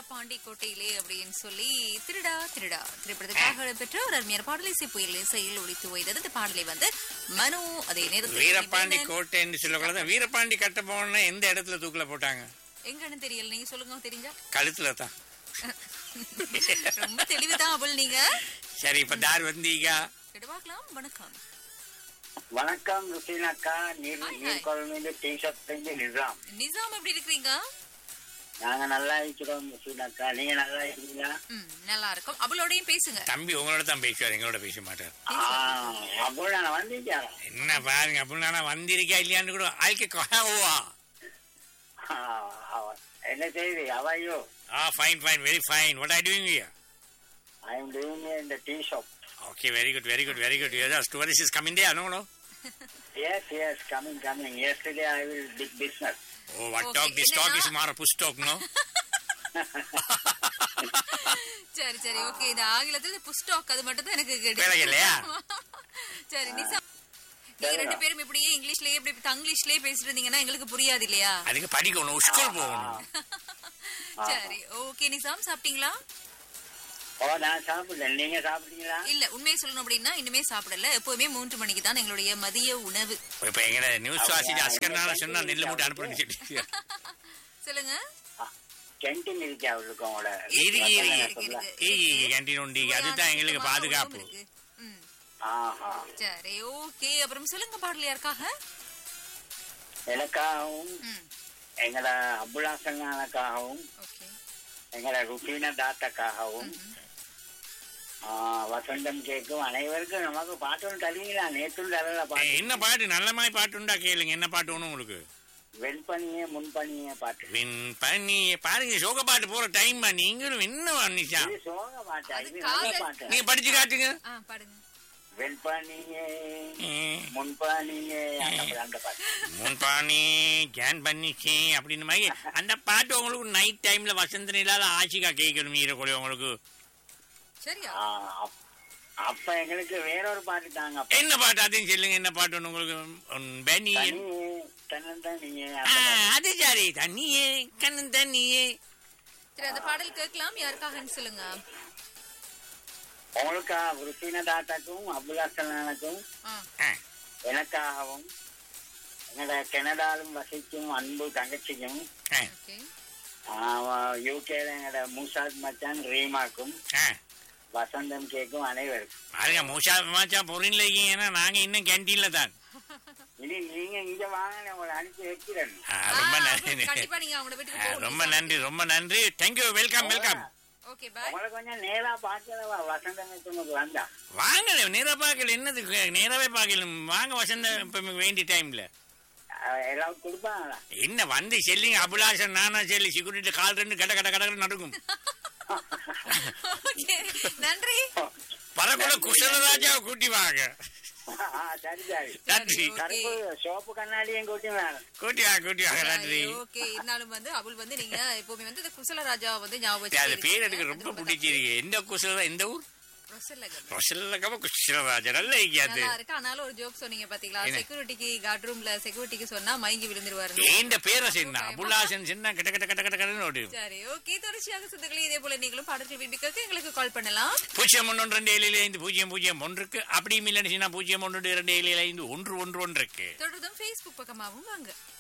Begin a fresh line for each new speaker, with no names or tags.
வீரபாண்டி கோட்டையிலே அப்படின்னு சொல்லி திருடா திருடா திரைப்படத்துக்காக பெற்ற ஒரு அருமையான பாடலை சிப்புயில் இசையில் ஒழித்து ஓய்ந்தது இந்த பாடலை வந்து மனு அதே நேரத்தில்
வீரபாண்டி
வேந்தன்.
கோட்டைன்னு சொல்லக்கூடாது வீரபாண்டி கட்ட போன எந்த இடத்துல தூக்கில போட்டாங்க
எங்கன்னு தெரியல நீங்க சொல்லுங்க தெரிஞ்சா
கழுத்துல தான்
ரொம்ப தெளிவுதான் அபுல் நீங்க
சரி இப்ப தார் வந்தீங்க
கேட்டு பார்க்கலாம் வணக்கம்
வணக்கம் ருசீனாக்கா நீர்
hi, hi.
Negombo T shirt Nizam
Nizam எப்படி இருக்கிறீங்க
நாங்க நல்லா இருக்கிறோம் ருசீனாக்கா நீங்க நல்லா இருக்கீங்களா
ம் நல்லா இருக்கும் அபுலோடையும் பேசுங்க
தம்பி உங்களோட தான் பேசுவார் எங்களோட பேச மாட்டார்
அப்போ நான் வந்தீங்களா
என்ன பாருங்க அப்படின்னா நான் வந்திருக்கா இல்லையான்னு கூட ஆளுக்கு கொஹாவா
என்ன செய்தி அவையோ
ah fine fine very fine what are doing here
I am doing in the tea shop
okay very good very good very good ஏதோ stories is coming day no no
yes yes coming coming yesterday I will pick business
oh what
Okay,
talk this talk
என்னன்னா-
is மாற push talk no
சரி சரி okay இந்த ஆங்கிலத்துல புஸ்டாக் அது மட்டும் தான் எனக்கு
வேலை இல்லையா?
சரி நிசாம் நீங்க ரெண்டு பேரும் இப்படியே இங்கிலீஷ்லயே இப்படி தங்கிலீஷ்லயே பேசிட்டு இருந்தீங்கன்னா எங்களுக்கு புரியாது இல்லையா
அதுக்கு படிக்கணும் ஸ்கூல் போகணும்
சரி ஓகே நிசாம் சாப்பிட்டீங்களா
ஓ நான் சாப்பிட்டேன் நீங்க சாப்பிட்டீங்களா
இல்ல உண்மையை சொல்லணும் அப்படின்னா இன்னுமே சாப்பிடல எப்பவுமே மூன்று மணிக்கு தான் எங்களுடைய மதிய உணவு
இப்ப எங்க நியூஸ் வாசிச்சு அஸ்கர்னால சொன்னா நெல்லு மூட்டை அனுப்புறேன்னு சொல்லி
சொல்லுங்க
கேன்டீன் இருக்கு அவளுக்கு உங்களோட
இருக்கு, இருக்கு,
இருக்கு, இருக்கு.
ஈ கேண்டீன் உண்டு அதுதான் எங்களுக்கு
சுத்தமான
பாதுகாப்பு
உணவும் இருக்கு. ம்.
ஆஹா
சரி ஓகே அப்புறம் சொல்லுங்க பாடல் யாருக்காக
எனக்காகவும்
ம்
எங்களோட அபுலாசங்கானக்காகவும்
ஓகே
எங்களோட ருபீனா தாத்தாக்காகவும் ஆ, வசந்தம் கேட்கும் அனைவருக்கும் நமக்கு பாட்டு ஒன்று தருவீங்களா நேற்றும் தரல
ஏய்,
பாட்டு
என்ன பாட்டு நல்ல மாதிரி பாட்டு உண்டா கேளுங்க என்ன பாட்டு ஒண்ணு உங்களுக்கு
வெண்பனியே முன்பனியே பாட்டு
வின் பண்ணி பாருங்க சோக பாட்டு போற டைம் நீங்களும் என்ன பண்ணிச்சா
இது சோக பாட்டு
அது
இது நல்ல
காதல்.
பாட்டு
நீங்க படிச்சு காட்டுங்க
ஆ பாடுங்க
வெண்பனியே
ம்,
முன்பனியே அந்த பாட்டு, அந்த பாட்டு
முன் பாணி ஜான் பண்ணிச்சு அப்படின்னு மாதிரி அந்த பாட்டு உங்களுக்கு நைட் டைம்ல வசந்த நிலால ஆசிகா கேட்கணும் ஈரக்கொலை உங்களுக்கு
சரியா
ஆ, அப்- அப்ப எங்களுக்கு வேறொரு பாட்டு தாங்க அப்ப.
என்ன பாட்டு அதையும் சொல்லுங்க என்ன பாட்டு ஒண்ணு உங்களுக்கு உன் பெனியன்
தனியே தன்னந்தனியே
ஆ,
அந்த பாட்டு.
அது சரி தண்ணியே கண்ணன் தண்ணியே
சரி அந்த பாடல் கேட்கலாம் யாருக்காகன்னு சொல்லுங்க
உங்களுக்கா ருசீன தாத்தாக்கும் அபுல்லாசனானுக்கும்
ஆ
ஆ,
எனக்காகவும் எங்களோட கனடாலும் வசிக்கும் அன்பு தங்கச்சிக்கும்
ஆ,
ஓகே
யூகேல எங்களோட மூசாத் மச்சான் ரீமாக்கும்
ஆ.
வசந்தம் கேக்கும் அனைவருக்கும்
பாருங்க மூஷா மாச்சா பொருள்ல இருக்கீங்கன்னா நாங்க இன்னும் கேன்டீன்ல தான்
இனி நீங்க இங்க வாங்க நான் உங்களை அனுப்பி வைக்கிறேன்
ஆ, ரொம்ப
ஆ,
நன்றி
கண்டிப்பா நீங்க அவங்க வீட்டுக்கு
ஆ,
போகணும்
ரொம்ப நன்றி ரொம்ப நன்றி thank you welcome welcome
okay bye
உங்களை கொஞ்சம் நேரா பார்க்கலவா வசந்தம் உங்களுக்கு வந்தா
வாங்க நேரா பார்க்கல என்னது நேராவே பார்க்கல வாங்க வசந்த இப்ப வேண்டிய டைம்ல
அஹ், எல்லாரும் கொடுப்பாங்களா
என்ன வந்து செல்லிங்க அபிலாஷன் நானா செல்லி சிக்குரிட்டு கால் ரெண்டு கட கட கட நடுக்கும்
ஓகே நன்றி
பரக்குள்ள குசலராஜாவை கூட்டி வாங்க
ஆ, சரி சரி
நன்றி
ஓகே
கருப்பு சோப்பு கண்ணாடியும் கூட்டி வேணும்
கூட்டி வாங்க கூட்டி வாங்க நன்றி
ஓகே இருந்தாலும் வந்து அபுல் வந்து நீங்க எப்பவுமே வந்து இந்த குசல ராஜா வந்து ஞாபகம்
அது
வச்சுட்டே
பேர்
இருக்கீங்க.
எனக்கு
அது
ரொம்ப
ரொம்ப
பிடிச்சிருக்கு எந்த குசல எந்த ஊர்
ரொசல்லகம்.
குசலகம குசலராஜா நல்ல இருக்காது
நல்லா இருக்கு ஆனாலும் ஒரு ஜோக் சொன்னீங்க பாத்தீங்களா
என்ன?
செக்யூரிட்டிக்கு கார்ட் ரூம்ல செக்யூரிட்டிக்கு சொன்னா மயங்கி விழுந்துருவாரு
ஏண்ட பேரை சொன்னா அபுல்லாசன் சொன்னா கட்ட கட்ட கட்ட கட்ட கடன்னு ஓடி
சரி ஓகே தொடர்ச்சியாக சொந்தங்களே இதே போல நீங்களும் பாடல் விபிக்கு எங்களுக்கு கால் பண்ணலாம்
பூஜ்ஜியம் ஒன்று ரெண்டு ஏழில் ஐந்து பூஜ்ஜியம் பூஜ்ஜியம் ஒன்றுக்கு அப்படியும் இல்லைன்னு சொன்னா பூஜ்ஜியம் ஒன்று இரண்டு ஏழில் ஐந்து ஒன்று ஒன்று ஒன்றுக்கு
தொடர்ந்தும் Facebook பக்கமாகவும் வாங்க